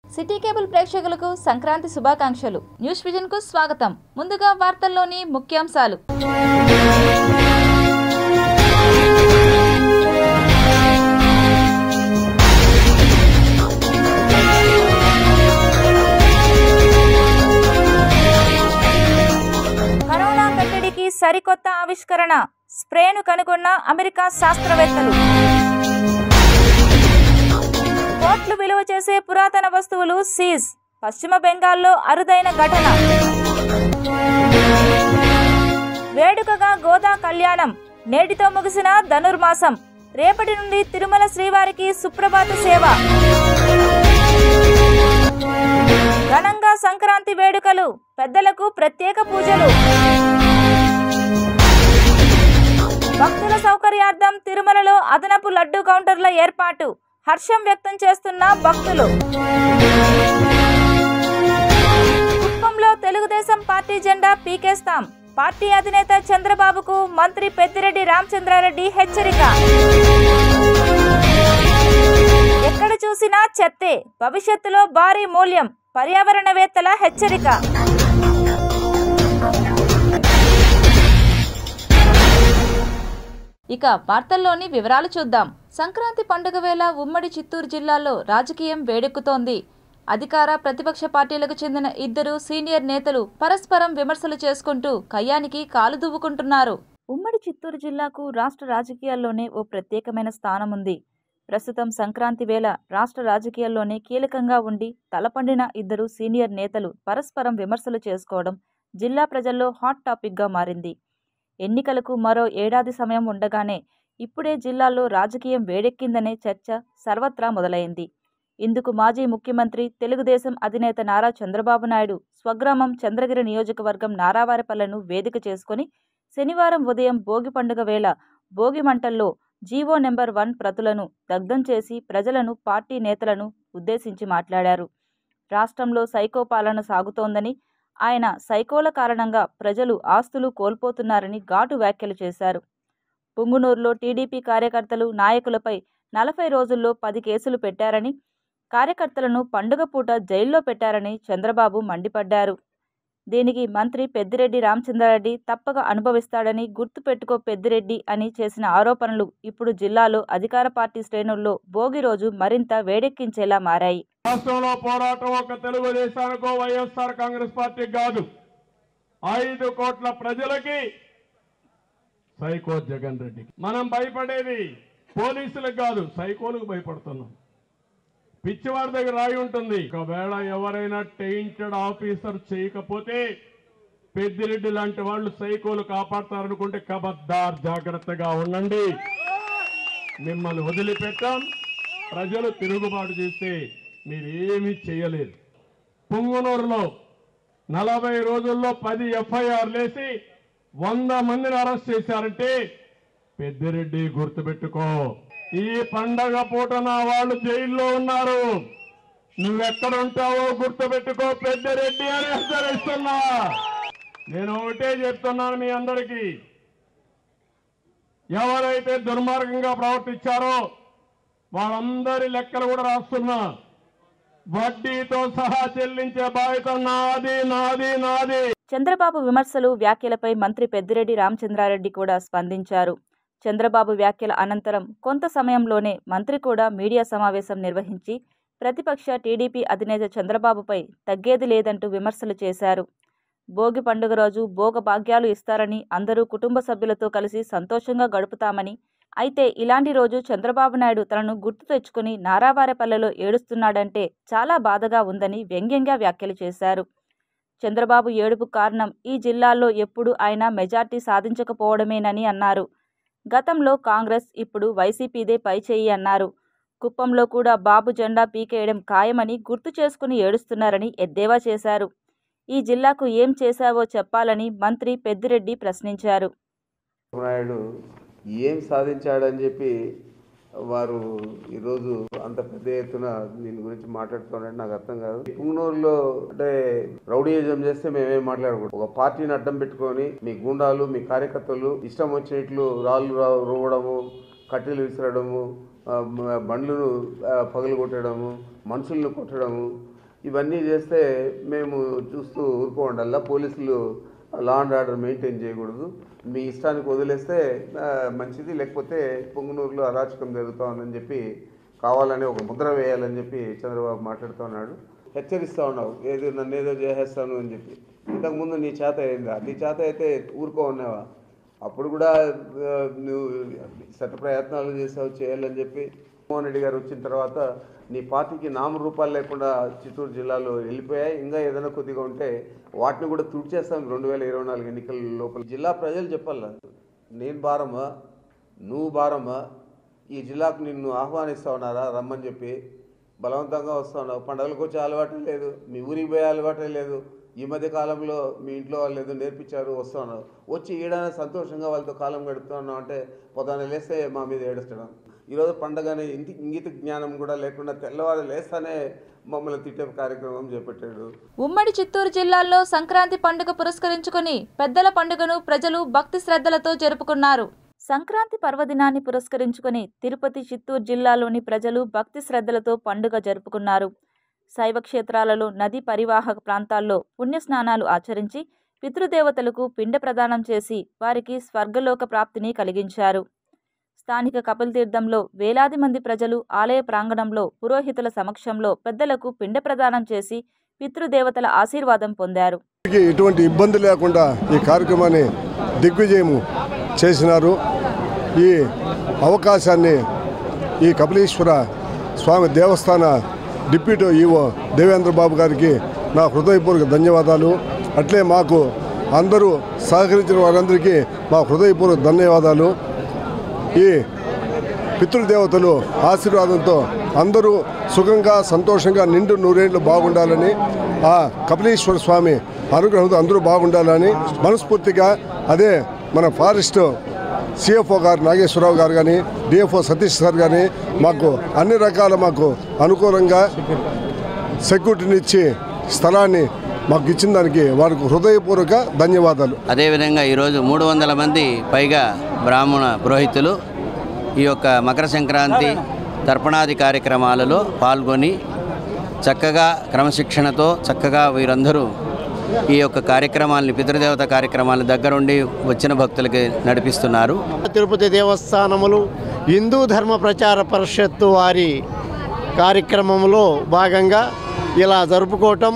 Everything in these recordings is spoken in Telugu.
సిటీ కేబుల్ ప్రేక్షకులకు సంక్రాంతి శుభాకాంక్షలు న్యూస్ విజన్ కు స్వాగతం ముందుగా వార్తల్లోని ముఖ్యాంశాలు కరోనా కట్టడికి సరికొత్త ఆవిష్కరణ స్ప్రేను కనుగొన్న అమెరికా శాస్త్రవేత్తలు కోట్లు విలువ చేసే పురాతన వస్తువులు సీజ్ పశ్చిమ బెంగాల్లో అరుదైన ఘటన వేడుకగా గోదా కళ్యాణం నేటితో ముగిసిన ధనుర్మాసం రేపటి నుండి తిరుమల శ్రీవారికి సుప్రభాత సేవ ఘనంగా సంక్రాంతి వేడుకలు పెద్దలకు ప్రత్యేక పూజలు భక్తుల సౌకర్యార్థం తిరుమలలో అదనపు లడ్డు కౌంటర్ల ఏర్పాటు హర్షం వ్యక్తం చేస్తున్న భక్తులు కుప్పంలో తెలుగుదేశం పార్టీ జెండా పీకేస్తాం పార్టీ అధినేత చంద్రబాబుకు మంత్రి పెద్దిరెడ్డి రామచంద్రారెడ్డి హెచ్చరిక ఎక్కడ చూసినా చెత్తే భవిష్యత్తులో భారీ మూల్యం పర్యావరణవేత్తల హెచ్చరిక ఇక వార్తల్లోని వివరాలు చూద్దాం సంక్రాంతి పండుగ వేళ ఉమ్మడి చిత్తూరు జిల్లాలో రాజకీయం వేడెక్కుతోంది అధికార ప్రతిపక్ష పార్టీలకు చెందిన ఇద్దరు సీనియర్ నేతలు పరస్పరం విమర్శలు చేసుకుంటూ కయ్యానికి కాలు దువ్వుకుంటున్నారు ఉమ్మడి చిత్తూరు జిల్లాకు రాష్ట్ర రాజకీయాల్లోనే ఓ ప్రత్యేకమైన స్థానం ఉంది ప్రస్తుతం సంక్రాంతి వేళ రాష్ట్ర రాజకీయాల్లోనే కీలకంగా ఉండి తలపండిన ఇద్దరు సీనియర్ నేతలు పరస్పరం విమర్శలు చేసుకోవడం జిల్లా ప్రజల్లో హాట్ టాపిక్గా మారింది ఎన్నికలకు మరో ఏడాది సమయం ఉండగానే ఇప్పుడే జిల్లాలో రాజకీయం వేడెక్కిందనే చర్చ సర్వత్రా మొదలైంది ఇందుకు మాజీ ముఖ్యమంత్రి తెలుగుదేశం అధినేత నారా చంద్రబాబు నాయుడు స్వగ్రామం చంద్రగిరి నియోజకవర్గం నారావారిపల్లెను వేదిక చేసుకుని శనివారం ఉదయం భోగి పండుగ వేళ భోగి మంటల్లో జీవో నెంబర్ వన్ ప్రతులను దగ్ధం చేసి ప్రజలను పార్టీ నేతలను ఉద్దేశించి మాట్లాడారు రాష్ట్రంలో సైకో పాలన సాగుతోందని ఆయన సైకోల కారణంగా ప్రజలు ఆస్తులు కోల్పోతున్నారని ఘాటు వ్యాఖ్యలు చేశారు పుంగునూరులో టీడీపీ కార్యకర్తలు నాయకులపై నలభై రోజుల్లో పది కేసులు పెట్టారని కార్యకర్తలను పండుగ పూట జైల్లో పెట్టారని చంద్రబాబు మండిపడ్డారు దీనికి మంత్రి పెద్దిరెడ్డి రామచంద్రారెడ్డి తప్పక అనుభవిస్తాడని గుర్తుపెట్టుకో పెద్దిరెడ్డి అని చేసిన ఆరోపణలు ఇప్పుడు జిల్లాలో అధికార పార్టీ శ్రేణుల్లో భోగి రోజు మరింత వేడెక్కించేలా మారాయి రాష్ట్రంలో పోరాటం ఒక తెలుగుదేశానికో వైఎస్ఆర్ కాంగ్రెస్ పార్టీ కాదు ఐదు కోట్ల ప్రజలకి సైకో జగన్ రెడ్డికి మనం భయపడేది పోలీసులకు కాదు సైకోలకు భయపడుతున్నాం పిచ్చివాడి దగ్గర రాయి ఉంటుంది ఒకవేళ ఎవరైనా టెయింటెడ్ ఆఫీసర్ చేయకపోతే పెద్దిరెడ్డి లాంటి వాళ్ళు సైకోలు కాపాడతారనుకుంటే కబద్దార్ జాగ్రత్తగా ఉండండి మిమ్మల్ని వదిలిపెట్టాం ప్రజలు తిరుగుబాటు చేస్తే మీరు ఏమీ చేయలేరు పుంగునూరులో నలభై రోజుల్లో పది ఎఫ్ఐఆర్ లేసి వంద మందిని అరెస్ట్ చేశారంటే పెద్దిరెడ్డి గుర్తుపెట్టుకో ఈ పండగ పూట నా వాళ్ళు జైల్లో ఉన్నారు నువ్వెక్కడ ఉంటావో గుర్తుపెట్టుకో పెద్దిరెడ్డి అని హెచ్చరిస్తున్నా నేను ఒకటే చెప్తున్నాను మీ అందరికీ ఎవరైతే దుర్మార్గంగా ప్రవర్తించారో వాళ్ళందరి లెక్కలు కూడా రాస్తున్నా వడ్డీతో సహా చెల్లించే బాధ్యత నాది నాది నాది చంద్రబాబు విమర్శలు వ్యాఖ్యలపై మంత్రి పెద్దిరెడ్డి రామచంద్రారెడ్డి కూడా స్పందించారు చంద్రబాబు వ్యాఖ్యల అనంతరం కొంత సమయంలోనే మంత్రి కూడా మీడియా సమావేశం నిర్వహించి ప్రతిపక్ష టీడీపీ అధినేత చంద్రబాబుపై తగ్గేది లేదంటూ విమర్శలు చేశారు భోగి పండుగ రోజు భోగ భాగ్యాలు ఇస్తారని అందరూ కుటుంబ సభ్యులతో కలిసి సంతోషంగా గడుపుతామని అయితే ఇలాంటి రోజు చంద్రబాబు నాయుడు తనను గుర్తు తెచ్చుకుని నారావారపల్లెలో ఏడుస్తున్నాడంటే చాలా బాధగా ఉందని వ్యంగ్యంగా వ్యాఖ్యలు చేశారు చంద్రబాబు ఏడుపు కారణం ఈ జిల్లాల్లో ఎప్పుడు ఆయన మెజార్టీ సాధించకపోవడమేనని అన్నారు గతంలో కాంగ్రెస్ ఇప్పుడు వైసీపీదే పైచేయి అన్నారు కుప్పంలో కూడా బాబు జెండా పీకేయడం ఖాయమని గుర్తు చేసుకుని ఏడుస్తున్నారని ఎద్దేవా చేశారు ఈ జిల్లాకు ఏం చేశావో చెప్పాలని మంత్రి పెద్దిరెడ్డి ప్రశ్నించారు నాయుడు ఏం సాధించాడని చెప్పి వారు ఈరోజు అంత పెద్ద ఎత్తున దీని గురించి మాట్లాడుతున్నారంటే నాకు అర్థం కాదు పుంగనూరులో అంటే రౌడీయిజం చేస్తే మేమేం మాట్లాడకూడదు ఒక పార్టీని అడ్డం పెట్టుకొని మీ గుండాలు మీ కార్యకర్తలు ఇష్టం వచ్చినట్లు రాళ్ళు రా- రువ్వడము కట్టెలు విసరడము ఆ, మ- బండ్లను ఆ, పగలగొట్టడము మనుషులను కొట్టడము ఇవన్నీ చేస్తే మేము చూస్తూ ఊరుకోండల్లా పోలీసులు లా అండ్ ఆర్డర్ మెయింటైన్ చేయకూడదు మీ ఇష్టానికి వదిలేస్తే ఆ, మంచిది లేకపోతే పొంగునూరులో అరాచకం జరుగుతూ ఉందని చెప్పి కావాలని ఒక ముద్ర వేయాలని చెప్పి చంద్రబాబు మాట్లాడుతూ ఉన్నాడు హెచ్చరిస్తూ ఉన్నావు ఏది నన్ను ఏదో చేసేస్తాను అని చెప్పి ఇంతకుముందు నీ చేత అయిందా నీ చేత అయితే ఊరుకో ఉన్నావా అప్పుడు కూడా ఆ, నువ్వు శత ప్రయత్నాలు చేసావు చేయాలని చెప్పి జగన్మోహన్ రెడ్డి గారు వచ్చిన తర్వాత నీ పార్టీకి నామరూపాలు లేకుండా చిత్తూరు జిల్లాలో వెళ్ళిపోయాయి ఇంకా ఏదైనా కొద్దిగా ఉంటే వాటిని కూడా తుడిచేస్తాం రెండు వేల ఇరవై నాలుగు ఎన్నికల లోపల జిల్లా ప్రజలు చెప్పాల నేను భారమా నువ్వు భారమా ఈ జిల్లాకు నిన్ను ఆహ్వానిస్తా ఉన్నారా రమ్మని చెప్పి బలవంతంగా వస్తా ఉన్నావు పండుగలకు వచ్చే అలవాటే లేదు మీ ఊరికి పోయే అలవాటే లేదు ఈ మధ్య కాలంలో మీ ఇంట్లో వాళ్ళు ఏదో నేర్పించారు వస్తా ఉన్నావు వచ్చి ఈడనే సంతోషంగా వాళ్ళతో కాలం గడుపుతా ఉన్నావు అంటే పొద్దున లేస్తే మా మీద ఏడుస్తడం ఈరోజు పండగనే ఇంటి ఇంగిత జ్ఞానం కూడా లేకుండా తెల్లవారు లేస్తానే మమ్మల్ని తిట్టే కార్యక్రమం చేపట్టాడు ఉమ్మడి చిత్తూరు జిల్లాల్లో సంక్రాంతి పండుగ పురస్కరించుకుని పెద్దల పండుగను ప్రజలు భక్తి శ్రద్ధలతో జరుపుకున్నారు సంక్రాంతి పర్వదినాన్ని పురస్కరించుకుని తిరుపతి చిత్తూరు జిల్లాలోని ప్రజలు భక్తి శ్రద్ధలతో పండుగ జరుపుకున్నారు శైవ క్షేత్రాలలో నది పరివాహక ప్రాంతాల్లో పుణ్యస్నానాలు ఆచరించి పితృదేవతలకు పిండ ప్రదానం చేసి వారికి స్వర్గలోక ప్రాప్తిని కలిగించారు స్థానిక కపిల్ తీర్థంలో వేలాది మంది ప్రజలు ఆలయ ప్రాంగణంలో పురోహితుల సమక్షంలో పెద్దలకు పిండ ప్రదానం చేసి పితృదేవతల ఆశీర్వాదం పొందారు కి ఎటువంటి ఇబ్బంది లేకుండా ఈ కార్యక్రమాన్ని దిగ్విజయం చేసినారు ఈ అవకాశాన్ని ఈ కపిలేశ్వర స్వామి దేవస్థాన డిప్యూటీ ఈవో దేవేంద్ర బాబు గారికి నా హృదయపూర్వక ధన్యవాదాలు అట్లే మాకు అందరూ సహకరించిన వారందరికీ మా హృదయపూర్వక ధన్యవాదాలు ఈ పితృదేవతలు ఆశీర్వాదంతో అందరూ సుఖంగా సంతోషంగా నిండు నూరేళ్లు బాగుండాలని ఆ కపిలేశ్వర స్వామి అనుగ్రహంతో అందరూ బాగుండాలని మనస్ఫూర్తిగా అదే మన ఫారెస్ట్ సిఎఫ్ఓ గారు నాగేశ్వరరావు గారు కానీ డిఎఫ్ఓ సతీష్ సార్ కానీ మాకు అన్ని రకాల మాకు అనుకూలంగా సెక్యూరిటీని ఇచ్చి స్థలాన్ని మాకు ఇచ్చిన దానికి వారికి హృదయపూర్వక ధన్యవాదాలు అదేవిధంగా ఈరోజు మూడు వందల మంది పైగా బ్రాహ్మణ పురోహితులు ఈ యొక్క మకర సంక్రాంతి తర్పణాది కార్యక్రమాలలో పాల్గొని చక్కగా క్రమశిక్షణతో చక్కగా వీరందరూ ఈ యొక్క కార్యక్రమాలని పితృదేవత కార్యక్రమాల దగ్గరుండి వచ్చిన భక్తులకి నడిపిస్తున్నారు తిరుపతి దేవస్థానములు హిందూ ధర్మ ప్రచార పరిషత్తు వారి కార్యక్రమంలో భాగంగా ఇలా జరుపుకోవటం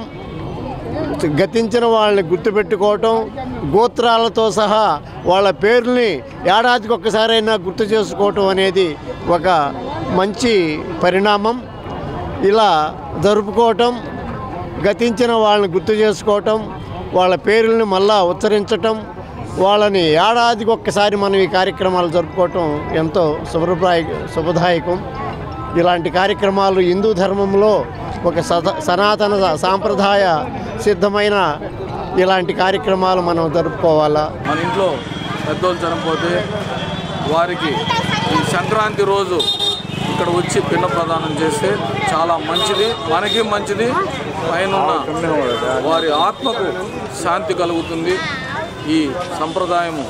గతించిన వాళ్ళని గుర్తుపెట్టుకోవటం గోత్రాలతో సహా వాళ్ళ పేర్లని ఏడాదికి ఒక్కసారైనా గుర్తు చేసుకోవటం అనేది ఒక మంచి పరిణామం ఇలా జరుపుకోవటం గతించిన వాళ్ళని గుర్తు చేసుకోవటం వాళ్ళ పేర్లని మళ్ళా ఉచ్చరించటం వాళ్ళని ఏడాదికి ఒక్కసారి మనం ఈ కార్యక్రమాలు జరుపుకోవటం ఎంతో శుభప్రాయ శుభదాయకం ఇలాంటి కార్యక్రమాలు హిందూ ధర్మంలో ఒక సద సనాతన సాంప్రదాయ సిద్ధమైన ఇలాంటి కార్యక్రమాలు మనం జరుపుకోవాలా మన ఇంట్లో పెద్దోళ్ళు చనిపోతే వారికి ఈ సంక్రాంతి రోజు ఇక్కడ వచ్చి పిండ ప్రదానం చేస్తే చాలా మంచిది మనకి మంచిది పైన వారి ఆత్మకు శాంతి కలుగుతుంది ఈ సంప్రదాయము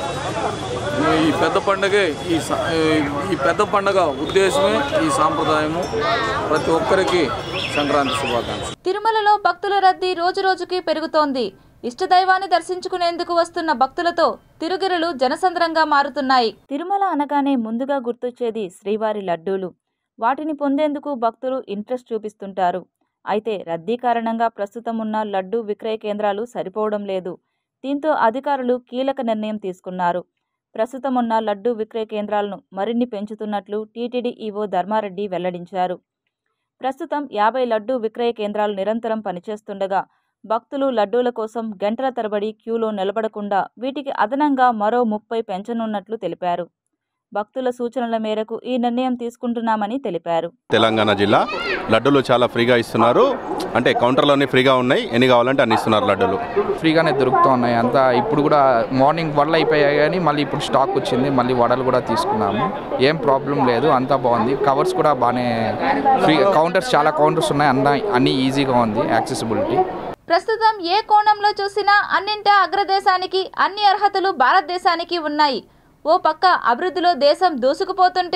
ఈ పెద్ద పండగే ఈ స- ఈ పెద్ద పండగ ఉద్దేశమే ఈ సాంప్రదాయము ప్రతి ఒక్కరికి సంక్రాంతి శుభాకాంక్షలు తిరుమలలో భక్తుల రద్దీ రోజురోజుకి పెరుగుతోంది ఇష్టదైవాన్ని దర్శించుకునేందుకు వస్తున్న భక్తులతో తిరుగిరులు జనసంద్రంగా మారుతున్నాయి తిరుమల అనగానే ముందుగా గుర్తొచ్చేది శ్రీవారి లడ్డూలు వాటిని పొందేందుకు భక్తులు ఇంట్రెస్ట్ చూపిస్తుంటారు అయితే రద్దీ కారణంగా ప్రస్తుతం ఉన్న లడ్డూ విక్రయ కేంద్రాలు సరిపోవడం లేదు దీంతో అధికారులు కీలక నిర్ణయం తీసుకున్నారు ప్రస్తుతం ఉన్న లడ్డూ విక్రయ కేంద్రాలను మరిన్ని పెంచుతున్నట్లు టీటీడీ ఈవో ధర్మారెడ్డి వెల్లడించారు ప్రస్తుతం యాభై లడ్డూ విక్రయ కేంద్రాలు నిరంతరం పనిచేస్తుండగా భక్తులు లడ్డూల కోసం గంటల తరబడి క్యూలో నిలబడకుండా వీటికి అదనంగా మరో ముప్పై పెంచనున్నట్లు తెలిపారు భక్తుల సూచనల మేరకు ఈ నిర్ణయం తీసుకుంటున్నామని తెలిపారు తెలంగాణ జిల్లా లడ్డూలు చాలా ఫ్రీగా ఇస్తున్నారు అంటే కౌంటర్లోనే ఫ్రీగా ఉన్నాయి ఎన్ని కావాలంటే అన్ని ఇస్తున్నారు లడ్డూలు ఫ్రీగానే దొరుకుతూ ఉన్నాయి అంతా ఇప్పుడు కూడా మార్నింగ్ వడలు అయిపోయాయి కానీ మళ్ళీ ఇప్పుడు స్టాక్ వచ్చింది మళ్ళీ వడలు కూడా తీసుకున్నాము ఏం ప్రాబ్లం లేదు అంతా బాగుంది కవర్స్ కూడా బాగానే ఫ్రీ కౌంటర్స్ చాలా కౌంటర్స్ ఉన్నాయి అన్న అన్నీ ఈజీగా ఉంది యాక్సెసిబిలిటీ ప్రస్తుతం ఏ కోణంలో చూసినా అన్నింటా అగ్రదేశానికి అన్ని అర్హతలు భారతదేశానికి ఉన్నాయి ఓ పక్క అభివృద్ధిలో దేశం దూసుకుపోతుంటే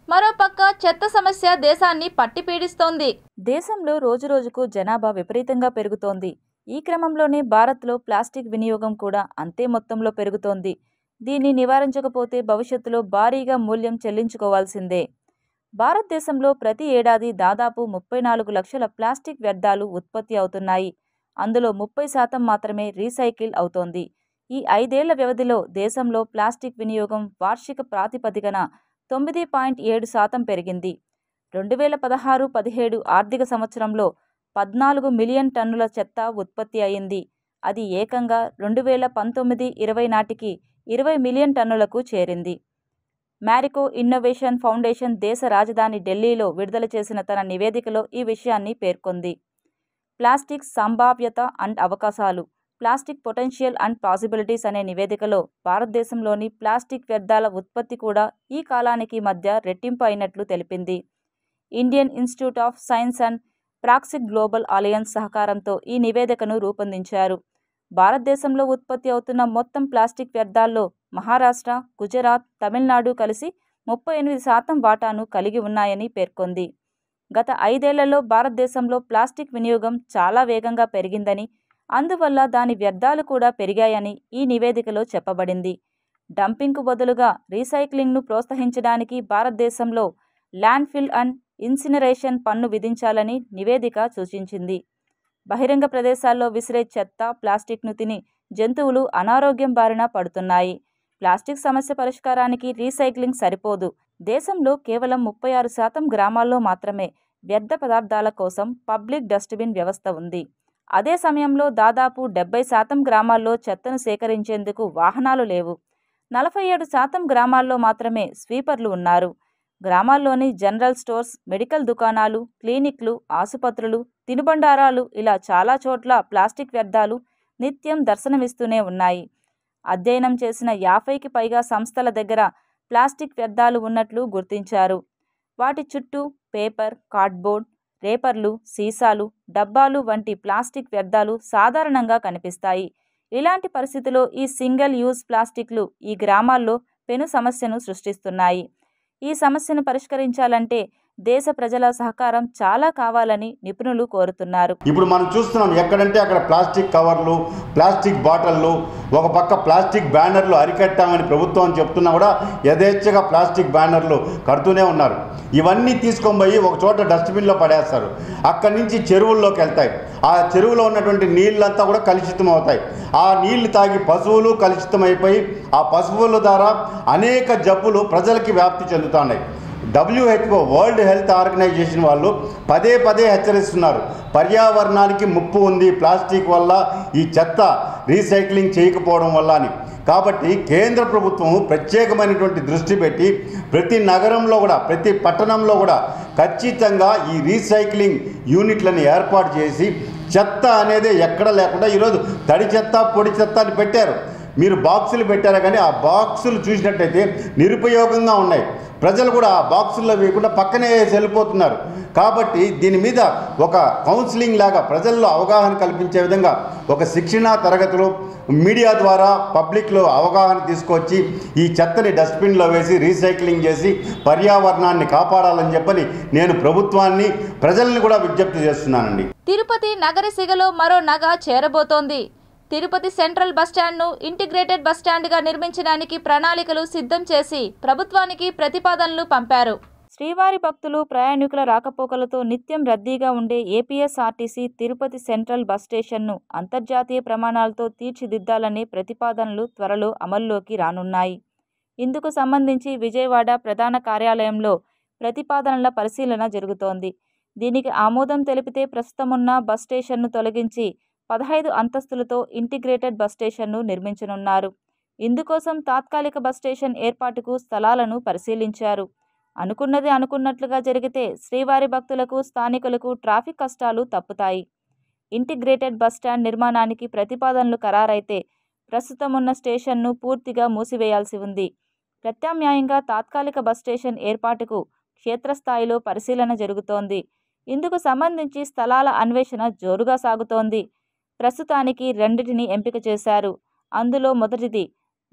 మరోపక్క చెత్త సమస్య దేశాన్ని పట్టి పీడిస్తోంది దేశంలో రోజురోజుకు జనాభా విపరీతంగా పెరుగుతోంది ఈ క్రమంలోనే భారత్లో ప్లాస్టిక్ వినియోగం కూడా అంతే మొత్తంలో పెరుగుతోంది దీన్ని నివారించకపోతే భవిష్యత్తులో భారీగా మూల్యం చెల్లించుకోవాల్సిందే భారతదేశంలో ప్రతి ఏడాది దాదాపు ముప్పై నాలుగు లక్షల ప్లాస్టిక్ వ్యర్థాలు ఉత్పత్తి అవుతున్నాయి అందులో ముప్పై శాతం మాత్రమే రీసైకిల్ అవుతోంది ఈ ఐదేళ్ల వ్యవధిలో దేశంలో ప్లాస్టిక్ వినియోగం వార్షిక ప్రాతిపదికన తొమ్మిది పాయింట్ ఏడు శాతం పెరిగింది రెండు వేల పదహారు పదిహేడు ఆర్థిక సంవత్సరంలో పద్నాలుగు మిలియన్ టన్నుల చెత్త ఉత్పత్తి అయింది అది ఏకంగా రెండు వేల పంతొమ్మిది ఇరవై నాటికి ఇరవై మిలియన్ టన్నులకు చేరింది మ్యారికో ఇన్నోవేషన్ ఫౌండేషన్ దేశ రాజధాని ఢిల్లీలో విడుదల చేసిన తన నివేదికలో ఈ విషయాన్ని పేర్కొంది ప్లాస్టిక్ సంభావ్యత అండ్ అవకాశాలు ప్లాస్టిక్ పొటెన్షియల్ అండ్ పాసిబిలిటీస్ అనే నివేదికలో భారతదేశంలోని ప్లాస్టిక్ వ్యర్థాల ఉత్పత్తి కూడా ఈ కాలానికి మధ్య రెట్టింపు అయినట్లు తెలిపింది Indian Institute of Science and ప్రాక్సిక్ గ్లోబల్ అలయన్స్ సహకారంతో ఈ నివేదికను రూపొందించారు భారతదేశంలో ఉత్పత్తి అవుతున్న మొత్తం ప్లాస్టిక్ వ్యర్థాల్లో మహారాష్ట్ర గుజరాత్ తమిళనాడు కలిసి ముప్పై ఎనిమిది శాతం వాటాను కలిగి ఉన్నాయని పేర్కొంది గత ఐదేళ్లలో భారతదేశంలో ప్లాస్టిక్ వినియోగం చాలా వేగంగా పెరిగిందని అందువల్ల దాని వ్యర్థాలు కూడా పెరిగాయని ఈ నివేదికలో చెప్పబడింది డంపింగ్కు బదులుగా రీసైక్లింగ్ను ప్రోత్సహించడానికి భారతదేశంలో ల్యాండ్ఫిల్ అండ్ ఇన్సినరేషన్ పన్ను విధించాలని నివేదిక సూచించింది బహిరంగ ప్రదేశాల్లో విసిరే చెత్త ప్లాస్టిక్ను తిని జంతువులు అనారోగ్యం బారిన పడుతున్నాయి ప్లాస్టిక్ సమస్య పరిష్కారానికి రీసైక్లింగ్ సరిపోదు దేశంలో కేవలం ముప్పై ఆరు శాతం గ్రామాల్లో మాత్రమే వ్యర్థ పదార్థాల కోసం పబ్లిక్ డస్ట్బిన్ వ్యవస్థ ఉంది అదే సమయంలో దాదాపు డెబ్బై శాతం గ్రామాల్లో చెత్తను సేకరించేందుకు వాహనాలు లేవు నలభై ఏడు శాతం గ్రామాల్లో మాత్రమే స్వీపర్లు ఉన్నారు గ్రామాల్లోని జనరల్ స్టోర్స్ మెడికల్ దుకాణాలు క్లినిక్లు ఆసుపత్రులు తినుబండారాలు ఇలా చాలా చోట్ల ప్లాస్టిక్ వ్యర్థాలు నిత్యం దర్శనమిస్తూనే ఉన్నాయి అధ్యయనం చేసిన యాభైకి పైగా సంస్థల దగ్గర ప్లాస్టిక్ వ్యర్థాలు ఉన్నట్లు గుర్తించారు వాటి చుట్టూ పేపర్ కార్డ్బోర్డ్ రేపర్లు సీసాలు డబ్బాలు వంటి ప్లాస్టిక్ వ్యర్థాలు సాధారణంగా కనిపిస్తాయి ఇలాంటి పరిస్థితిలో ఈ సింగిల్ యూజ్ ప్లాస్టిక్లు ఈ గ్రామాల్లో పెను సమస్యను సృష్టిస్తున్నాయి ఈ సమస్యను పరిష్కరించాలంటే దేశ ప్రజల సహకారం చాలా కావాలని నిపుణులు కోరుతున్నారు ఇప్పుడు మనం చూస్తున్నాం ఎక్కడంటే అక్కడ ప్లాస్టిక్ కవర్లు ప్లాస్టిక్ బాటిళ్ళు ఒక పక్క ప్లాస్టిక్ బ్యానర్లు అరికట్టామని ప్రభుత్వం చెప్తున్నా కూడా యథేచ్ఛగా ప్లాస్టిక్ బ్యానర్లు కడుతూనే ఉన్నారు ఇవన్నీ తీసుకొని పోయి ఒక చోట డస్ట్బిన్లో పడేస్తారు అక్కడి నుంచి చెరువుల్లోకి వెళ్తాయి ఆ చెరువులో ఉన్నటువంటి నీళ్ళంతా కూడా కలుషితం అవుతాయి ఆ నీళ్లు తాగి పశువులు కలుషితమైపోయి ఆ పశువుల ద్వారా అనేక జబ్బులు ప్రజలకి వ్యాప్తి చెందుతున్నాయి డబ్ల్యూహెచ్ఓ వరల్డ్ హెల్త్ ఆర్గనైజేషన్ వాళ్ళు పదే పదే హెచ్చరిస్తున్నారు పర్యావరణానికి ముప్పు ఉంది ప్లాస్టిక్ వల్ల ఈ చెత్త రీసైక్లింగ్ చేయకపోవడం వల్ల అని కాబట్టి కేంద్ర ప్రభుత్వం ప్రత్యేకమైనటువంటి దృష్టి పెట్టి ప్రతి నగరంలో కూడా ప్రతి పట్టణంలో కూడా ఖచ్చితంగా ఈ రీసైక్లింగ్ యూనిట్లను ఏర్పాటు చేసి చెత్త అనేది ఎక్కడ లేకుండా ఈరోజు తడి చెత్త పొడి చెత్త అని పెట్టారు మీరు బాక్సులు పెట్టారా కానీ ఆ బాక్సులు చూసినట్టయితే నిరుపయోగంగా ఉన్నాయి ప్రజలు కూడా ఆ బాక్సుల్లో వేయకుండా పక్కనే వేసి వెళ్ళిపోతున్నారు కాబట్టి దీని మీద ఒక కౌన్సిలింగ్ లాగా ప్రజల్లో అవగాహన కల్పించే విధంగా ఒక శిక్షణా తరగతులు మీడియా ద్వారా పబ్లిక్లో అవగాహన తీసుకొచ్చి ఈ చెత్తని డస్ట్బిన్లో వేసి రీసైక్లింగ్ చేసి పర్యావరణాన్ని కాపాడాలని చెప్పని నేను ప్రభుత్వాన్ని ప్రజల్ని కూడా విజ్ఞప్తి చేస్తున్నానండి తిరుపతి నగరసిగలో మరో నగ చేరబోతోంది తిరుపతి సెంట్రల్ బస్టాండ్ను ఇంటిగ్రేటెడ్ బస్టాండ్గా నిర్మించడానికి ప్రణాళికలు సిద్ధం చేసి ప్రభుత్వానికి ప్రతిపాదనలు పంపారు శ్రీవారి భక్తులు ప్రయాణికుల రాకపోకలతో నిత్యం రద్దీగా ఉండే ఏపీఎస్ఆర్టీసీ తిరుపతి సెంట్రల్ బస్ స్టేషన్ను అంతర్జాతీయ ప్రమాణాలతో తీర్చిదిద్దాలనే ప్రతిపాదనలు త్వరలో అమల్లోకి రానున్నాయి ఇందుకు సంబంధించి విజయవాడ ప్రధాన కార్యాలయంలో ప్రతిపాదనల పరిశీలన జరుగుతోంది దీనికి ఆమోదం తెలిపితే ప్రస్తుతమున్న బస్ స్టేషన్ను తొలగించి పదహైదు అంతస్తులతో ఇంటిగ్రేటెడ్ బస్ స్టేషన్ను నిర్మించనున్నారు ఇందుకోసం తాత్కాలిక బస్ స్టేషన్ ఏర్పాటుకు స్థలాలను పరిశీలించారు అనుకున్నది అనుకున్నట్లుగా జరిగితే శ్రీవారి భక్తులకు స్థానికులకు ట్రాఫిక్ కష్టాలు తప్పుతాయి ఇంటిగ్రేటెడ్ బస్ స్టాండ్ నిర్మాణానికి ప్రతిపాదనలు ఖరారైతే ప్రస్తుతం ఉన్న స్టేషన్ను పూర్తిగా మూసివేయాల్సి ఉంది ప్రత్యామ్నాయంగా తాత్కాలిక బస్ స్టేషన్ ఏర్పాటుకు క్షేత్రస్థాయిలో పరిశీలన జరుగుతోంది ఇందుకు సంబంధించి స్థలాల అన్వేషణ జోరుగా సాగుతోంది ప్రస్తుతానికి రెండిటిని ఎంపిక చేశారు అందులో మొదటిది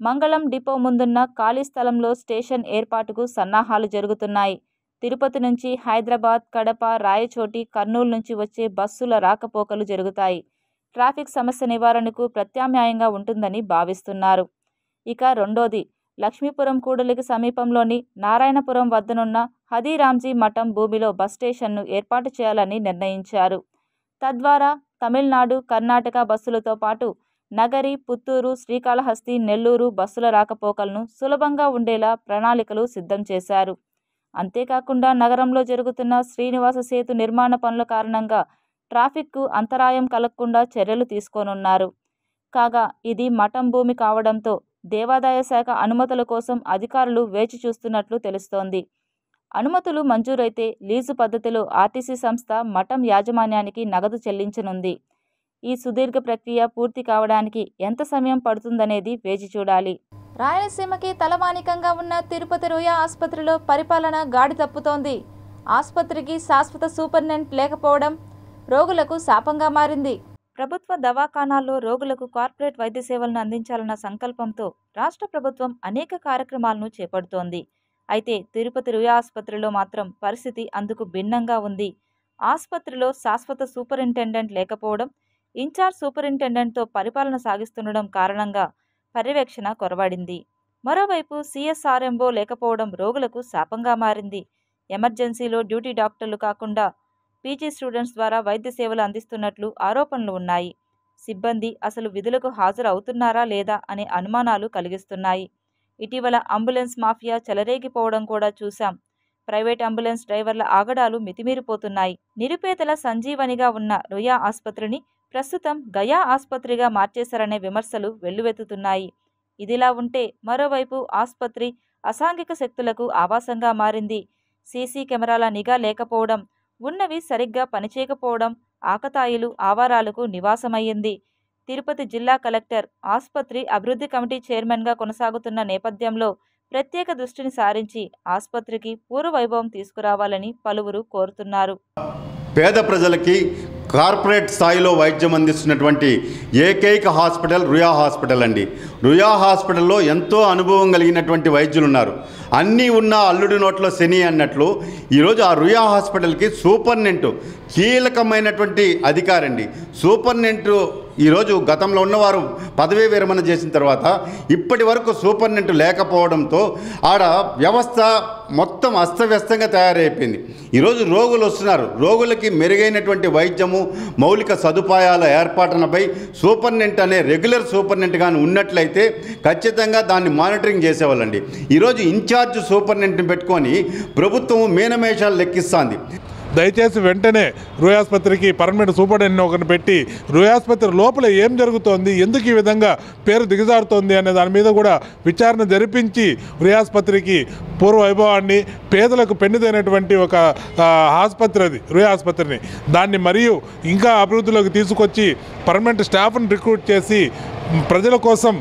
మంగళం డిపో ముందున్న ఖాళీ స్థలంలో స్టేషన్ ఏర్పాటుకు సన్నాహాలు జరుగుతున్నాయి తిరుపతి నుంచి హైదరాబాద్ కడప రాయచోటి కర్నూలు నుంచి వచ్చే బస్సుల రాకపోకలు జరుగుతాయి ట్రాఫిక్ సమస్య నివారణకు ప్రత్యామ్నాయంగా ఉంటుందని భావిస్తున్నారు ఇక రెండోది లక్ష్మీపురం కూడలికి సమీపంలోని నారాయణపురం వద్దనున్న హదీరాంజీ మఠం భూమిలో బస్ స్టేషన్ను ఏర్పాటు చేయాలని నిర్ణయించారు తద్వారా తమిళనాడు కర్ణాటక బస్సులతో పాటు నగరి పుత్తూరు శ్రీకాళహస్తి నెల్లూరు బస్సుల రాకపోకలను సులభంగా ఉండేలా ప్రణాళికలు సిద్ధం చేశారు అంతేకాకుండా నగరంలో జరుగుతున్న శ్రీనివాస సేతు నిర్మాణ పనుల కారణంగా ట్రాఫిక్కు అంతరాయం కలగకుండా చర్యలు తీసుకోనున్నారు కాగా ఇది మఠం భూమి కావడంతో దేవాదాయ శాఖ అనుమతుల కోసం అధికారులు వేచి చూస్తున్నట్లు తెలుస్తోంది అనుమతులు మంజూరైతే లీజు పద్ధతిలో ఆర్టీసీ సంస్థ మఠం యాజమాన్యానికి నగదు చెల్లించనుంది ఈ సుదీర్ఘ ప్రక్రియ పూర్తి కావడానికి ఎంత సమయం పడుతుందనేది వేచి చూడాలి రాయలసీమకి తలమానికంగా ఉన్న తిరుపతి రుయా ఆసుపత్రిలో పరిపాలన గాడి తప్పుతోంది ఆసుపత్రికి శాశ్వత సూపరింటెండెంట్ లేకపోవడం రోగులకు శాపంగా మారింది ప్రభుత్వ దవాఖానాల్లో రోగులకు కార్పొరేట్ వైద్య సేవలను అందించాలన్న సంకల్పంతో రాష్ట్ర ప్రభుత్వం అనేక కార్యక్రమాలను చేపడుతోంది అయితే తిరుపతి రుయా ఆసుపత్రిలో మాత్రం పరిస్థితి అందుకు భిన్నంగా ఉంది ఆసుపత్రిలో శాశ్వత సూపరింటెండెంట్ లేకపోవడం ఇన్ఛార్జ్ సూపరింటెండెంట్తో పరిపాలన సాగిస్తుండడం కారణంగా పర్యవేక్షణ కొరవడింది మరోవైపు సిఎస్ఆర్ఎంఓ లేకపోవడం రోగులకు శాపంగా మారింది ఎమర్జెన్సీలో డ్యూటీ డాక్టర్లు కాకుండా పీజీ స్టూడెంట్స్ ద్వారా వైద్య సేవలు అందిస్తున్నట్లు ఆరోపణలు ఉన్నాయి సిబ్బంది అసలు విధులకు హాజరు అవుతున్నారా లేదా అనే అనుమానాలు కలిగిస్తున్నాయి ఇటీవల అంబులెన్స్ మాఫియా చెలరేగిపోవడం కూడా చూశాం ప్రైవేట్ అంబులెన్స్ డ్రైవర్ల ఆగడాలు మితిమీరిపోతున్నాయి నిరుపేదల సంజీవనిగా ఉన్న రుయా ఆసుపత్రిని ప్రస్తుతం గయా ఆసుపత్రిగా మార్చేశారనే విమర్శలు వెల్లువెత్తుతున్నాయి ఇదిలా ఉంటే మరోవైపు ఆసుపత్రి అసాంఘిక శక్తులకు ఆవాసంగా మారింది సీసీ కెమెరాల నిఘా లేకపోవడం ఉన్నవి సరిగ్గా పనిచేయకపోవడం ఆకతాయిలు ఆవారాలకు నివాసమయ్యింది తిరుపతి జిల్లా కలెక్టర్ ఆసుపత్రి అభివృద్ధి కమిటీ చైర్మన్గా కొనసాగుతున్న నేపథ్యంలో ప్రత్యేక దృష్టిని సారించి ఆసుపత్రికి పూర్వవైభవం తీసుకురావాలని పలువురు కోరుతున్నారు పేద ప్రజలకి కార్పొరేట్ స్థాయిలో వైద్యం అందిస్తున్నటువంటి ఏకైక హాస్పిటల్ రుయా హాస్పిటల్ అండి రుయా హాస్పిటల్లో ఎంతో అనుభవం కలిగినటువంటి వైద్యులు ఉన్నారు అన్నీ ఉన్న అల్లుడి నోట్లో శని అన్నట్లు ఈరోజు ఆ రుయా హాస్పిటల్కి సూపర్నెంట్ కీలకమైనటువంటి అధికారండి సూపర్నెంట్ ఈరోజు గతంలో ఉన్నవారు పదవీ విరమణ చేసిన తర్వాత ఇప్పటి వరకు సూపర్నెంట్ లేకపోవడంతో ఆడ వ్యవస్థ మొత్తం అస్తవ్యస్తంగా తయారైపోయింది ఈరోజు రోగులు వస్తున్నారు రోగులకి మెరుగైనటువంటి వైద్యము మౌలిక సదుపాయాల ఏర్పాటునపై సూపర్నెంట్ అనే రెగ్యులర్ సూపర్నెంట్ కానీ ఉన్నట్లయితే ఖచ్చితంగా దాన్ని మానిటరింగ్ చేసేవాళ్ళండి ఈరోజు ఇన్ఛార్జ్ సూపర్నెంట్ని పెట్టుకొని ప్రభుత్వం మీనమేషాలు లెక్కిస్తుంది దయచేసి వెంటనే రుయాస్పత్రికి పర్మనెంట్ సూపరింటెండెంట్ ఒకరిని పెట్టి రుయాస్పత్రి లోపల ఏం జరుగుతోంది ఎందుకు ఈ విధంగా పేరు దిగజారుతోంది అనే దాని మీద కూడా విచారణ జరిపించి రుయాస్పత్రికి పూర్వ వైభవాన్ని పేదలకు పెన్నుదైనటువంటి ఒక ఆ, ఆసుపత్రి అది రుయా ఆసుపత్రిని దాన్ని మరియు ఇంకా అభివృద్ధిలోకి తీసుకొచ్చి పర్మనెంట్ స్టాఫ్ని రిక్రూట్ చేసి ప్రజల కోసం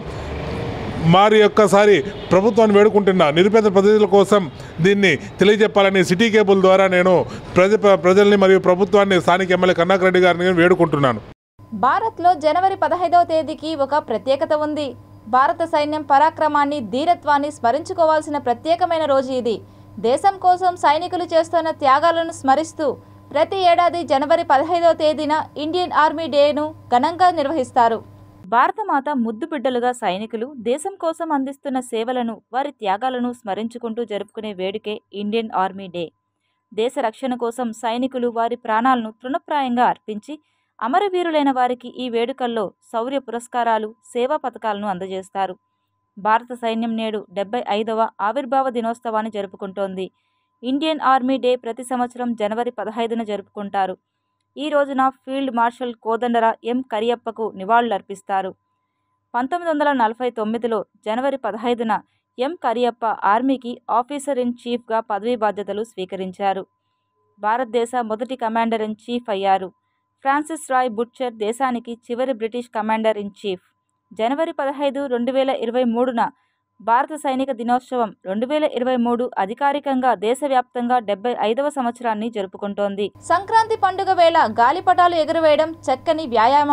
మరి ఒక్కసారి ప్రభుత్వాన్ని వేడుకుంటున్నా నిరుపేద ప్రజల కోసం దీన్ని తెలియజెప్పాలని సిటీ కేబుల్ ద్వారా నేను ప్రజ ప్రజల్ని మరియు ప్రభుత్వాన్ని స్థానిక ఎమ్మెల్యే కన్నాకర్ రెడ్డి గారిని నేను వేడుకుంటున్నాను భారత్లో జనవరి పదహైదవ తేదీకి ఒక ప్రత్యేకత ఉంది భారత సైన్యం పరాక్రమాన్ని ధీరత్వాన్ని స్మరించుకోవాల్సిన ప్రత్యేకమైన రోజు ఇది దేశం కోసం సైనికులు చేస్తున్న త్యాగాలను స్మరిస్తూ ప్రతి ఏడాది జనవరి పదహైదవ తేదీన ఇండియన్ ఆర్మీ డేను ఘనంగా నిర్వహిస్తారు భారతమాత ముద్దు బిడ్డలుగా సైనికులు దేశం కోసం అందిస్తున్న సేవలను వారి త్యాగాలను స్మరించుకుంటూ జరుపుకునే వేడుకే ఇండియన్ ఆర్మీ డే దేశ రక్షణ కోసం సైనికులు వారి ప్రాణాలను తృణప్రాయంగా అర్పించి అమరవీరులైన వారికి ఈ వేడుకల్లో శౌర్య పురస్కారాలు సేవా పథకాలను అందజేస్తారు భారత సైన్యం నేడు డెబ్బై ఐదవ ఆవిర్భావ దినోత్సవాన్ని జరుపుకుంటోంది ఇండియన్ ఆర్మీ డే ప్రతి సంవత్సరం జనవరి పదహైదున జరుపుకుంటారు ఈ రోజున ఫీల్డ్ మార్షల్ కోదండర ఎం కరియప్పకు నివాళులర్పిస్తారు పంతొమ్మిది వందల నలభై తొమ్మిదిలో జనవరి పదహైదున ఎం కరియప్ప ఆర్మీకి ఆఫీసర్ ఇన్ చీఫ్గా పదవీ బాధ్యతలు స్వీకరించారు భారతదేశ మొదటి కమాండర్ ఇన్ చీఫ్ అయ్యారు ఫ్రాన్సిస్ రాయ్ బుట్చర్ దేశానికి చివరి బ్రిటిష్ కమాండర్ ఇన్ చీఫ్ జనవరి పదహైదు రెండు వేల ఇరవై మూడున భారత సైనిక దినోత్సవం రెండు వేల ఇరవై మూడు అధికారికంగా దేశవ్యాప్తంగా డెబ్బై ఐదవ సంవత్సరాన్ని జరుపుకుంటోంది సంక్రాంతి పండుగ వేళ గాలిపటాలు ఎగురవేయడం చక్కని వ్యాయామమని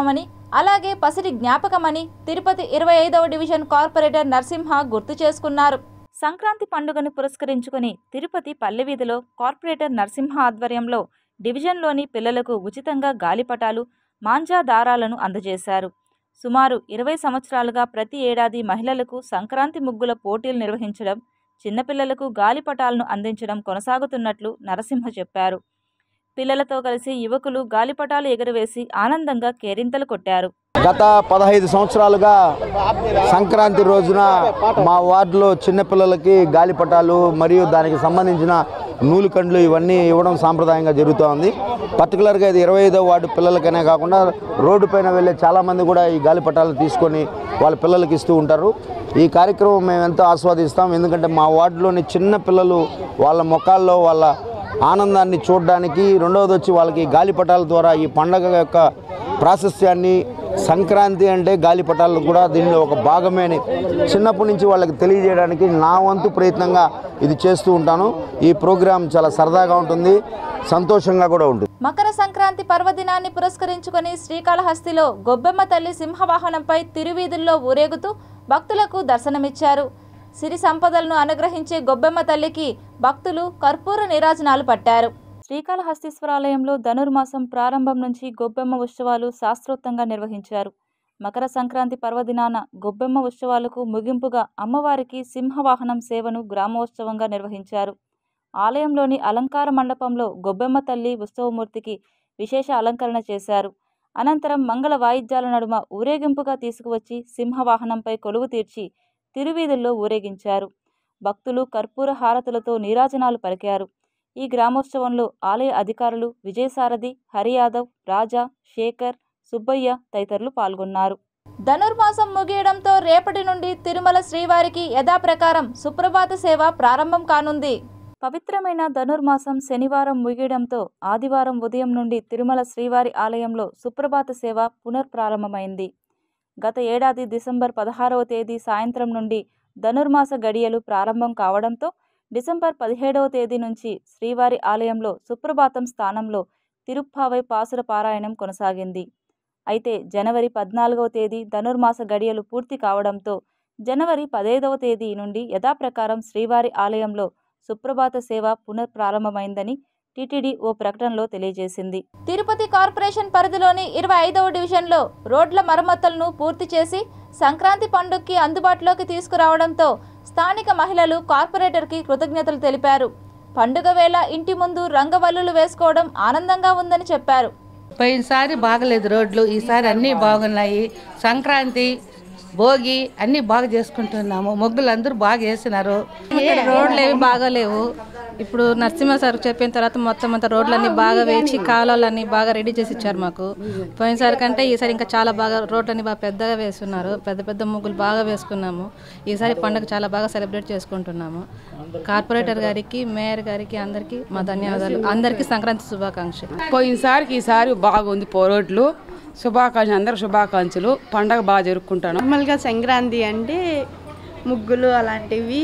అలాగే పసిడి జ్ఞాపకమని తిరుపతి ఇరవై ఐదవ డివిజన్ కార్పొరేటర్ నరసింహ గుర్తు చేసుకున్నారు సంక్రాంతి పండుగను పురస్కరించుకుని తిరుపతి పల్లెవీధిలో కార్పొరేటర్ నరసింహ ఆధ్వర్యంలో డివిజన్లోని పిల్లలకు ఉచితంగా గాలిపటాలు మాంజా దారాలను అందజేశారు సుమారు ఇరవై సంవత్సరాలుగా ప్రతి ఏడాది మహిళలకు సంక్రాంతి ముగ్గుల పోటీలు నిర్వహించడం చిన్నపిల్లలకు గాలిపటాలను అందించడం కొనసాగుతున్నట్లు నరసింహ చెప్పారు పిల్లలతో కలిసి యువకులు గాలిపటాలు ఎగురవేసి ఆనందంగా కేరింతలు కొట్టారు గత పదహైదు సంవత్సరాలుగా సంక్రాంతి రోజున మా వార్డులో చిన్నపిల్లలకి గాలిపటాలు మరియు దానికి సంబంధించిన నూలుకండ్లు ఇవన్నీ ఇవ్వడం సాంప్రదాయంగా జరుగుతూ ఉంది పర్టికులర్గా ఇది ఇరవై ఐదో వార్డు పిల్లలకనే కాకుండా రోడ్డు పైన వెళ్ళే చాలామంది కూడా ఈ గాలిపటాలు తీసుకొని వాళ్ళ పిల్లలకి ఇస్తూ ఉంటారు ఈ కార్యక్రమం మేము ఎంతో ఆస్వాదిస్తాం ఎందుకంటే మా వార్డులోని చిన్న పిల్లలు వాళ్ళ ముఖాల్లో వాళ్ళ ఆనందాన్ని చూడడానికి రెండవది వచ్చి వాళ్ళకి గాలిపటాల ద్వారా ఈ పండగ యొక్క ప్రాశస్త్యాన్ని సంక్రాంతి అంటే గాలిపటాలు కూడా దీనిలో ఒక భాగమే అని చిన్నప్పటి నుంచి వాళ్ళకి తెలియజేయడానికి నా వంతు ప్రయత్నంగా ఇది చేస్తూ ఉంటాను ఈ ప్రోగ్రాం చాలా సరదాగా ఉంటుంది సంతోషంగా కూడా ఉంటుంది మకర సంక్రాంతి పర్వదినాన్ని పురస్కరించుకొని శ్రీకాళహస్తిలో గొబ్బెమ్మ తల్లి సింహవాహనంపై తిరువీధుల్లో ఊరేగుతూ భక్తులకు దర్శనమిచ్చారు సిరి సంపదలను అనుగ్రహించే గొబ్బెమ్మ తల్లికి భక్తులు కర్పూర నీరాజనాలు పట్టారు శ్రీకాళహస్తీశ్వరాలయంలో ధనుర్మాసం ప్రారంభం నుంచి గొబ్బెమ్మ ఉత్సవాలు శాస్త్రోక్తంగా నిర్వహించారు మకర సంక్రాంతి పర్వదినాన గొబ్బెమ్మ ఉత్సవాలకు ముగింపుగా అమ్మవారికి సింహవాహనం సేవను గ్రామోత్సవంగా నిర్వహించారు ఆలయంలోని అలంకార మండపంలో గొబ్బెమ్మ తల్లి ఉత్సవమూర్తికి విశేష అలంకరణ చేశారు అనంతరం మంగళ వాయిద్యాల నడుమ ఊరేగింపుగా తీసుకువచ్చి సింహవాహనంపై కొలువు తీర్చి తిరువీధుల్లో ఊరేగించారు భక్తులు కర్పూర హారతులతో నీరాజనాలు పలికారు ఈ గ్రామోత్సవంలో ఆలయ అధికారులు విజయసారథి హరియాదవ్ రాజా శేఖర్ సుబ్బయ్య తదితరులు పాల్గొన్నారు ధనుర్మాసం ముగియడంతో రేపటి నుండి తిరుమల శ్రీవారికి యథాప్రకారం సుప్రభాత సేవ ప్రారంభం కానుంది పవిత్రమైన ధనుర్మాసం శనివారం ముగియడంతో ఆదివారం ఉదయం నుండి తిరుమల శ్రీవారి ఆలయంలో సుప్రభాత సేవ పునర్ప్రారంభమైంది గత ఏడాది డిసెంబర్ పదహారవ తేదీ సాయంత్రం నుండి ధనుర్మాస గడియలు ప్రారంభం కావడంతో డిసెంబర్ పదిహేడవ తేదీ నుంచి శ్రీవారి ఆలయంలో సుప్రభాతం స్థానంలో తిరుప్పావై పాసుర పారాయణం కొనసాగింది అయితే జనవరి పద్నాలుగవ తేదీ ధనుర్మాస గడియలు పూర్తి కావడంతో జనవరి పదైదవ తేదీ నుండి యథాప్రకారం శ్రీవారి ఆలయంలో సుప్రభాత సేవ పునఃప్రారంభమైందని టీటీడీ ఓ ప్రకటనలో తెలియజేసింది తిరుపతి కార్పొరేషన్ పరిధిలోని ఇరవై ఐదవ డివిజన్లో రోడ్ల మరమ్మతులను పూర్తి చేసి సంక్రాంతి పండుగకి అందుబాటులోకి తీసుకురావడంతో స్థానిక మహిళలు కార్పొరేటర్కి కృతజ్ఞతలు తెలిపారు పండుగ వేళ ఇంటి ముందు రంగవల్లులు వేసుకోవడం ఆనందంగా ఉందని చెప్పారు పోయినసారి బాగలేదు రోడ్లు ఈసారి అన్నీ బాగున్నాయి సంక్రాంతి భోగి అన్నీ బాగా చేసుకుంటున్నాము ముగ్గులు అందరూ బాగా వేసినారు ఇక్కడ రోడ్లు ఏవి బాగాలేవు ఇప్పుడు నరసింహ సార్ చెప్పిన తర్వాత మొత్తం అంతా రోడ్లన్నీ బాగా వేసి కాలువలన్నీ బాగా రెడీ చేసి ఇచ్చారు మాకు పోయినసారి కంటే ఈసారి ఇంకా చాలా బాగా రోడ్లన్నీ బాగా పెద్దగా వేస్తున్నారు పెద్ద పెద్ద ముగ్గులు బాగా వేసుకున్నాము ఈసారి పండుగ చాలా బాగా సెలబ్రేట్ చేసుకుంటున్నాము కార్పొరేటర్ గారికి మేయర్ గారికి అందరికీ మా ధన్యవాదాలు అందరికీ సంక్రాంతి శుభాకాంక్షలు పోయినసారికి ఈసారి బాగుంది పో రోడ్లు శుభాకాంక్షలు అందరు శుభాకాంక్షలు పండగ బాగా జరుపుకుంటాను నార్మల్గా సంక్రాంతి అంటే ముగ్గులు అలాంటివి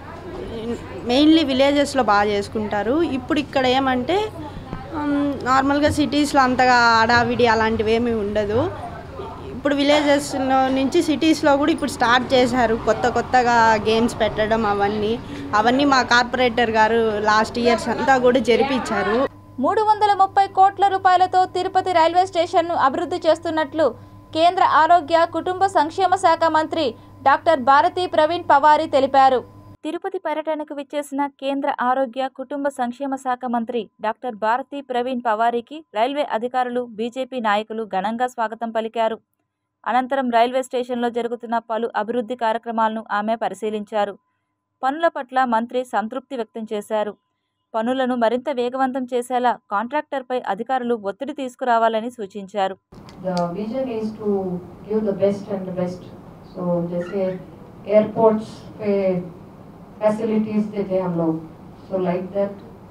మెయిన్లీ విలేజెస్లో బాగా చేసుకుంటారు ఇప్పుడు ఇక్కడ ఏమంటే ఉమ్, నార్మల్గా సిటీస్లో అంతగా హడావిడి అలాంటివి ఏమీ ఉండదు ఇప్పుడు విలేజెస్లో నుంచి సిటీస్లో కూడా ఇప్పుడు స్టార్ట్ చేశారు కొత్త కొత్తగా గేమ్స్ పెట్టడం అవన్నీ అవన్నీ మా కార్పొరేటర్ గారు లాస్ట్ ఇయర్స్ అంతా కూడా జరిపించారు మూడు వందల ముప్పై కోట్ల రూపాయలతో తిరుపతి రైల్వే స్టేషన్ను అభివృద్ధి చేస్తున్నట్లు కేంద్ర ఆరోగ్య కుటుంబ సంక్షేమ శాఖ మంత్రి డాక్టర్ భారతి ప్రవీణ్ పవారి తెలిపారు తిరుపతి పర్యటనకు విచ్చేసిన కేంద్ర ఆరోగ్య కుటుంబ సంక్షేమ శాఖ మంత్రి డాక్టర్ భారతి ప్రవీణ్ పవారికి రైల్వే అధికారులు బీజేపీ నాయకులు ఘనంగా స్వాగతం పలికారు అనంతరం రైల్వే స్టేషన్లో జరుగుతున్న పలు అభివృద్ధి కార్యక్రమాలను ఆమె పరిశీలించారు పనుల పట్ల మంత్రి సంతృప్తి వ్యక్తం చేశారు పనులను మరింత వేగవంతం చేసేలా కాంట్రాక్టర్పై అధికారులు ఒత్తిడి తీసుకురావాలని సూచించారు the vision is to give the best and the best. So जैसे airports पे facilities देते हम लोग so like that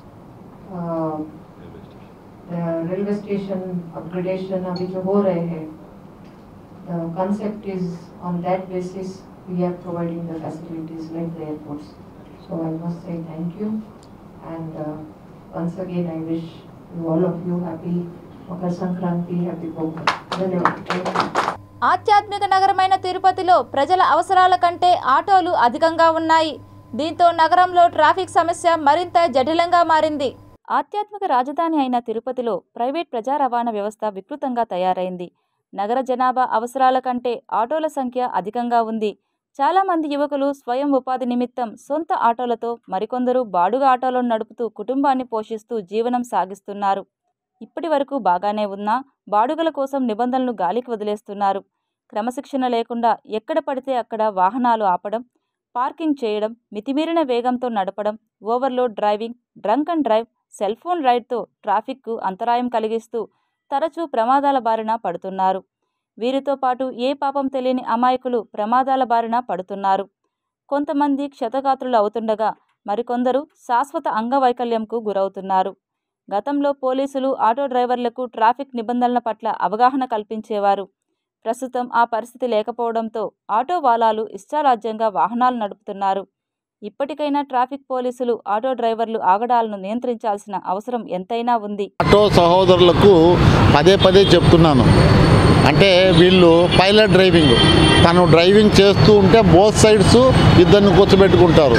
uh, the railway station upgradation अभी जो हो रहे हैं the concept is on that basis we are providing the facilities like the airports. So I must say thank you and uh, once again I wish you all of you happy Makar Sankranti, happy Pongal. ఆధ్యాత్మిక నగరమైన తిరుపతిలో ప్రజల అవసరాల కంటే ఆటోలు అధికంగా ఉన్నాయి దీంతో నగరంలో ట్రాఫిక్ సమస్య మరింత జటిలంగా మారింది ఆధ్యాత్మిక రాజధాని అయిన తిరుపతిలో ప్రైవేట్ ప్రజా రవాణా వ్యవస్థ వికృతంగా తయారైంది నగర జనాభా అవసరాల కంటే ఆటోల సంఖ్య అధికంగా ఉంది చాలా మంది యువకులు స్వయం ఉపాధి నిమిత్తం సొంత ఆటోలతో మరికొందరు బాడుగ ఆటోలను నడుపుతూ కుటుంబాన్ని పోషిస్తూ జీవనం సాగిస్తున్నారు ఇప్పటి వరకు బాగానే ఉన్నా బాడుగల కోసం నిబంధనలు గాలికి వదిలేస్తున్నారు క్రమశిక్షణ లేకుండా ఎక్కడ పడితే అక్కడ వాహనాలు ఆపడం పార్కింగ్ చేయడం మితిమీరిన వేగంతో నడపడం overload driving drunk and drive cell phone రైడ్తో ట్రాఫిక్కు అంతరాయం కలిగిస్తూ తరచూ ప్రమాదాల బారిన పడుతున్నారు వీరితో పాటు ఏ పాపం తెలియని అమాయకులు ప్రమాదాల బారిన పడుతున్నారు కొంతమంది క్షతగాత్రులు అవుతుండగా మరికొందరు శాశ్వత అంగవైకల్యంకు గురవుతున్నారు గతంలో పోలీసులు ఆటో డ్రైవర్లకు ట్రాఫిక్ నిబంధనల పట్ల అవగాహన కల్పించేవారు ప్రస్తుతం ఆ పరిస్థితి లేకపోవడంతో ఆటో వాలాలు ఇష్టారాజ్యంగా వాహనాలు నడుపుతున్నారు ఇప్పటికైనా ట్రాఫిక్ పోలీసులు ఆటో డ్రైవర్లు ఆగడాలను నియంత్రించాల్సిన అవసరం ఎంతైనా ఉంది ఆటో సహోదరులకు పదే పదే చెప్తున్నాను అంటే వీళ్ళు పైలట్ డ్రైవింగ్ తను డ్రైవింగ్ చేస్తూ ఉంటే బోత్ సైడ్స్ ఇద్దరిని కూర్చోబెట్టుకుంటారు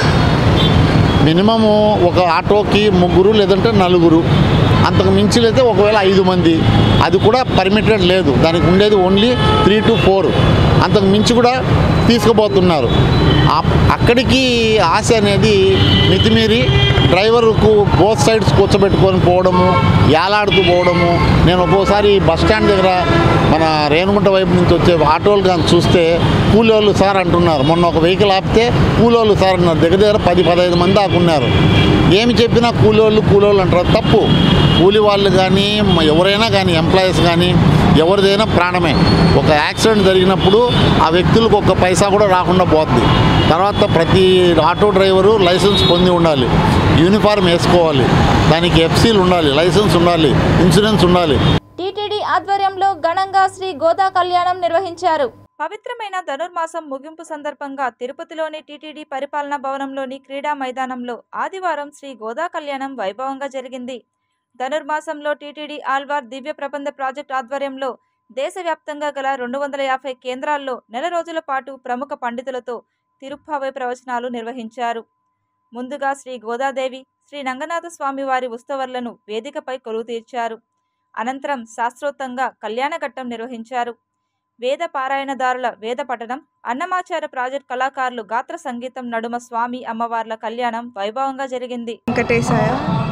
మినిమము ఒక ఆటోకి ముగ్గురు లేదంటే నలుగురు అంతకు మించి అయితే ఒకవేళ ఐదు మంది అది కూడా పర్మిటెడ్ లేదు దానికి ఉండేది ఓన్లీ త్రీ టు ఫోర్ అంతకు మించి కూడా తీసుకుపోతున్నారు ఆ- అక్కడికి ఆశ అనేది మితిమీరి డ్రైవర్కు బోత్ సైడ్స్ కూర్చోబెట్టుకొని పోవడము ఏలాడుతూ పోవడము నేను ఒక్కోసారి బస్ స్టాండ్ దగ్గర మన రేణుగుంట వైపు నుంచి వచ్చే ఆటోలు కానీ చూస్తే కూలోళ్ళు సార్ అంటున్నారు మొన్న ఒక వెహికల్ ఆపితే కూలోళ్ళు సార్ అన్నారు దగ్గర దగ్గర పది పదహైదు మంది దాకా ఉన్నారు ఏమి చెప్పినా కూలోళ్ళు కూలోళ్ళు అంటారు తప్పు కూలి వాళ్ళు కానీ మ- ఎవరైనా కానీ ఎంప్లాయీస్ కానీ ఎవరిదైనా ప్రాణమే ఒక యాక్సిడెంట్ జరిగినప్పుడు ఆ వ్యక్తులకు ఒక పైసా కూడా రాకుండా పోతుంది తర్వాత ప్రతి ఆటో డ్రైవరు లైసెన్స్ పొంది ఉండాలి యూనిఫామ్ వేసుకోవాలి దానికి ఎఫ్సీలు ఉండాలి లైసెన్స్ ఉండాలి ఇన్సూరెన్స్ ఉండాలి టీటీడీ ఆధ్వర్యంలో ఘనంగా శ్రీ గోదా కళ్యాణం నిర్వహించారు పవిత్రమైన ధనుర్మాసం ముగింపు సందర్భంగా తిరుపతిలోని టీటీడీ పరిపాలనా భవనంలోని క్రీడా మైదానంలో ఆదివారం శ్రీ గోదా కళ్యాణం వైభవంగా జరిగింది ధనుర్మాసంలో టీటీడీ ఆల్వార్ దివ్య ప్రబంధ ప్రాజెక్ట్ ఆధ్వర్యంలో దేశవ్యాప్తంగా గల రెండు వందల యాభై కేంద్రాల్లో నెల రోజుల పాటు ప్రముఖ పండితులతో తిరుప్పావై ప్రవచనాలు నిర్వహించారు ముందుగా శ్రీ గోదాదేవి శ్రీ నంగనాథ స్వామి వారి ఉత్సవర్లను వేదికపై కొలువు తీర్చారు అనంతరం శాస్త్రోత్తంగా కళ్యాణఘట్టం నిర్వహించారు వేద పారాయణదారుల వేద పఠనం అన్నమాచార ప్రాజెక్ట్ కళాకారులు గాత్ర సంగీతం నడుమ స్వామి అమ్మవార్ల కళ్యాణం వైభవంగా జరిగింది వెంకటేశాయ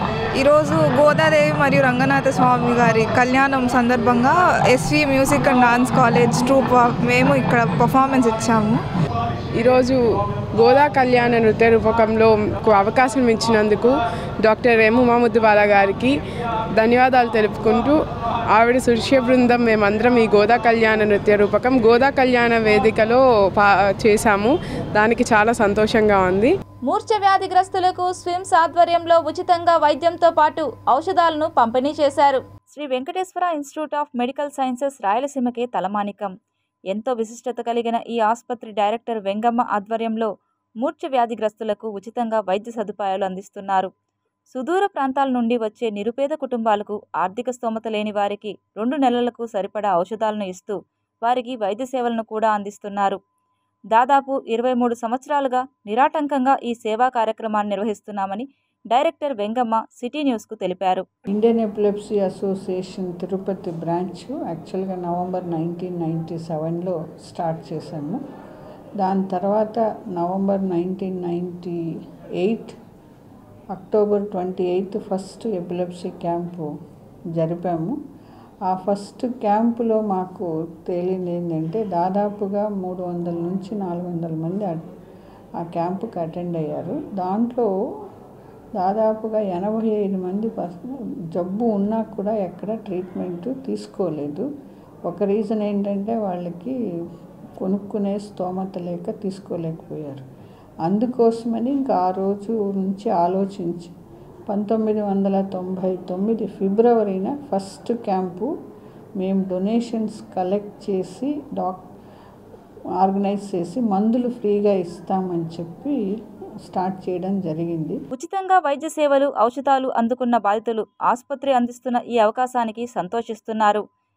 ఈరోజు గోదాదేవి మరియు రంగనాథ స్వామి గారి కళ్యాణం సందర్భంగా SV music and dance college troupe మేము ఇక్కడ పర్ఫార్మెన్స్ ఇచ్చాము ఈరోజు గోదా కళ్యాణ నృత్య రూపకంలో మాకు అవకాశం ఇచ్చినందుకు డాక్టర్ రేము మాముద్దువాల గారికి ధన్యవాదాలు తెలుపుకుంటూ ఆవిడ శిష్య బృందం మేమందరం ఈ గోదా కళ్యాణ నృత్య రూపకం గోదా కళ్యాణ వేదికలో పా చేశాము దానికి చాలా సంతోషంగా ఉంది మూర్ఛ వ్యాధిగ్రస్తులకు స్విమ్స్ ఆధ్వర్యంలో ఉచితంగా వైద్యంతో పాటు ఔషధాలను పంపిణీ చేశారు Shri Venkateswara Institute of Medical Sciences రాయలసీమకే తలమానికం ఎంతో విశిష్టత కలిగిన ఈ ఆసుపత్రి డైరెక్టర్ వెంగమ్మ ఆధ్వర్యంలో మూర్ఛ వ్యాధిగ్రస్తులకు ఉచితంగా వైద్య సదుపాయాలు అందిస్తున్నారు సుదూర ప్రాంతాల నుండి వచ్చే నిరుపేద కుటుంబాలకు ఆర్థిక స్తోమత లేని వారికి రెండు నెలలకు సరిపడా ఔషధాలను ఇస్తూ వారికి వైద్య సేవలను కూడా అందిస్తున్నారు దాదాపు ఇరవై మూడు సంవత్సరాలుగా నిరాటంకంగా ఈ సేవా కార్యక్రమాన్ని నిర్వహిస్తున్నామని డైరెక్టర్ వెంగమ్మ సిటీ న్యూస్కు తెలిపారు Indian Epilepsy Association Tirupati branch యాక్చువల్గా నవంబర్ నైన్టీన్ నైంటీ సెవెన్లో స్టార్ట్ చేశాము దాని తర్వాత November nineteen ninety eight October twenty eighth first epilepsy camp జరిపాము ఆ ఫస్ట్ క్యాంపులో మాకు తేలింది ఏంటంటే దాదాపుగా మూడు వందల నుంచి నాలుగు వందల మంది ఆ- ఆ క్యాంపుకి అటెండ్ అయ్యారు దాంట్లో దాదాపుగా ఎనభై ఐదు మంది పర్సన్ జబ్బు ఉన్నా కూడా ఎక్కడ ట్రీట్మెంట్ తీసుకోలేదు ఒక రీజన్ ఏంటంటే వాళ్ళకి కొనుక్కునే స్తోమత లేక తీసుకోలేకపోయారు అందుకోసమని ఇంకా ఆ రోజు నుంచి ఆలోచించి పంతొమ్మిది వందల తొంభై తొమ్మిది ఫిబ్రవరిన ఫస్ట్ క్యాంపు మేము డొనేషన్స్ కలెక్ట్ చేసి డాక్ ఆర్గనైజ్ చేసి మందులు ఫ్రీగా ఇస్తామని చెప్పి స్టార్ట్ చేయడం జరిగింది ఉచితంగా వైద్య సేవలు ఔషధాలు అందుకున్న బాధితులు ఆసుపత్రి అందిస్తున్న ఈ అవకాశానికి సంతోషిస్తున్నారు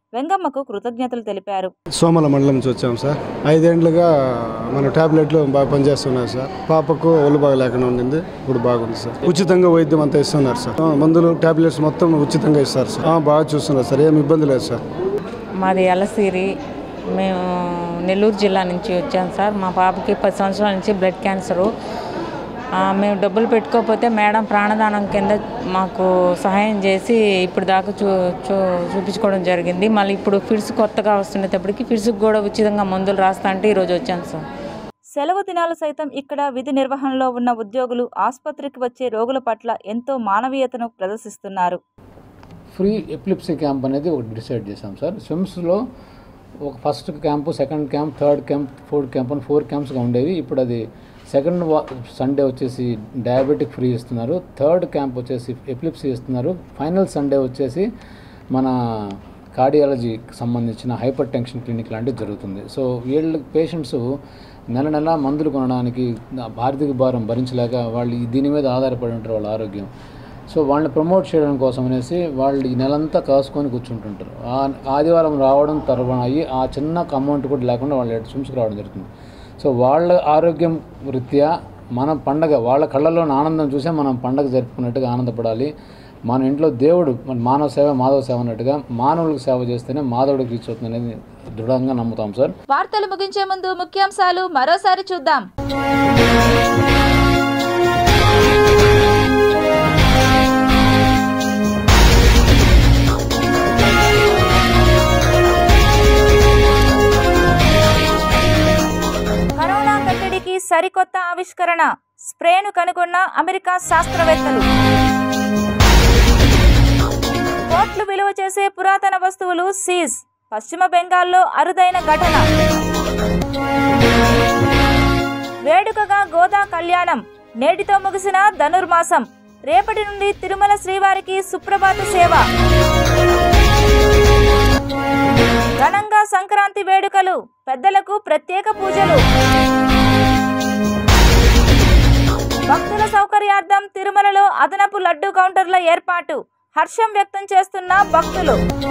వెంగమ్మకు కృతజ్ఞతలు తెలిపారు సోమల మండలం నుంచి వచ్చాం సార్ ఐదేండ్లుగా మన టాబ్లెట్లు బాగా పనిచేస్తున్నాయి సార్ పాపకు ఒళ్ళు బాగా లేకుండా ఉండింది ఇప్పుడు బాగుంది సార్ ఉచితంగా వైద్యం అంతా ఇస్తున్నారు సార్ ఆ, మందులు టాబ్లెట్స్ మొత్తం ఉచితంగా ఇస్తారు సార్ ఆ, బాగా చూస్తున్నారు సార్ ఏమి ఇబ్బంది లేదు సార్ మాది ఎలసిరి మేము నెల్లూరు జిల్లా నుంచి వచ్చాం సార్ మా పాపకి పది సంవత్సరాల నుంచి బ్లడ్ క్యాన్సరు ఆ, మేము డబ్బులు పెట్టుకోకపోతే మేడం ప్రాణదానం కింద మాకు సహాయం చేసి ఇప్పుడు దాకా చూ చూ చూపించుకోవడం జరిగింది మళ్ళీ ఇప్పుడు ఫిడ్స్ కొత్తగా వస్తున్నప్పటికి ఫిడ్స్కి కూడా ఉచితంగా మందులు రాస్తా అంటే ఈరోజు వచ్చాను సార్ సెలవు దినాలు సైతం ఇక్కడ విధి నిర్వహణలో ఉన్న ఉద్యోగులు ఆసుపత్రికి వచ్చే రోగుల పట్ల ఎంతో మానవీయతను ప్రదర్శిస్తున్నారు ఫ్రీ ఎపిలిప్సీ క్యాంప్ అనేది ఒకటి డిసైడ్ చేశాం సార్ స్విమ్స్లో ఒక first camp second camp third camp fourth camp అని ఫోర్ క్యాంప్స్గా ఉండేవి ఇప్పుడు అది సెకండ్ సండే వచ్చేసి డయాబెటిక్ ఫ్రీ ఇస్తున్నారు థర్డ్ క్యాంప్ వచ్చేసి ఎపిలిప్సీ ఇస్తున్నారు ఫైనల్ సండే వచ్చేసి మన కార్డియాలజీకి సంబంధించిన హైపర్ టెన్షన్ క్లినిక్ లాంటివి జరుగుతుంది సో వీళ్ళ పేషెంట్స్ నెల నెల మందులు కొనడానికి ఆర్థిక భారం భరించలేక వాళ్ళు ఈ దీని మీద ఆధారపడి ఉంటారు వాళ్ళ ఆరోగ్యం సో వాళ్ళని ప్రమోట్ చేయడం కోసం అనేసి వాళ్ళు ఈ నెలంతా కాసుకొని కూర్చుంటుంటారు ఆ ఆదివారం రావడం తరబడి అయ్యి ఆ చిన్న అమౌంట్ కూడా లేకుండా వాళ్ళు స్విమ్స్కి రావడం జరుగుతుంది సో వాళ్ళ ఆరోగ్యం రీత్యా మన పండగ వాళ్ళ కళ్ళలో ఆనందం చూసే మనం పండగ జరుపుకున్నట్టుగా ఆనందపడాలి మన ఇంట్లో దేవుడు మన మానవ సేవ మాధవ సేవ అన్నట్టుగా మానవులకు సేవ చేస్తేనే మాధవుడికి రీచ్ అవుతుంది అనేది దృఢంగా నమ్ముతాం సార్ వార్తలు ముగించే ముందు ముఖ్యాంశాలు మరోసారి చూద్దాం కరోనా కట్టడికి సరికొత్త ఆవిష్కరణ స్ప్రేను కనుగొన్న అమెరికా శాస్త్రవేత్తలు కోట్లు విలువ చేసే పురాతన వస్తువులు సీజ్ పశ్చిమ బెంగాల్లో అరుదైన ఘటన వేడుకగా గోదా కళ్యాణం నేటితో ముగిసిన ధనుర్మాసం రేపటి నుండి తిరుమల శ్రీవారికి సుప్రభాత సేవ ఘనంగా సంక్రాంతి వేడుకలు పెద్దలకు ప్రత్యేక పూజలు భక్తుల సౌకర్యార్థం తిరుమలలో అదనపు లడ్డు కౌంటర్ల ఏర్పాటు హర్షం వ్యక్తం చేస్తున్న భక్తులు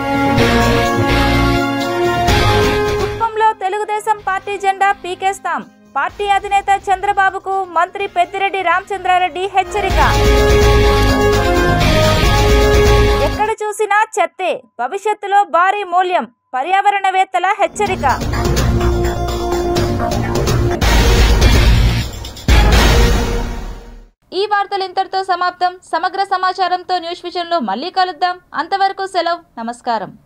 కుప్పంలో తెలుగుదేశం పార్టీ జెండా పీకేస్తాం పార్టీ అధినేత చంద్రబాబుకు మంత్రి పెద్దిరెడ్డి రామచంద్రారెడ్డి హెచ్చరిక ఎక్కడ చూసినా చెత్తే భవిష్యత్తులో భారీ మూల్యం పర్యావరణవేత్తల హెచ్చరిక ఈ వార్తలు ఇంతటితో సమాప్తం సమగ్ర సమాచారంతో న్యూస్ విజన్లో మళ్ళీ కలుద్దాం అంతవరకు సెలవు నమస్కారం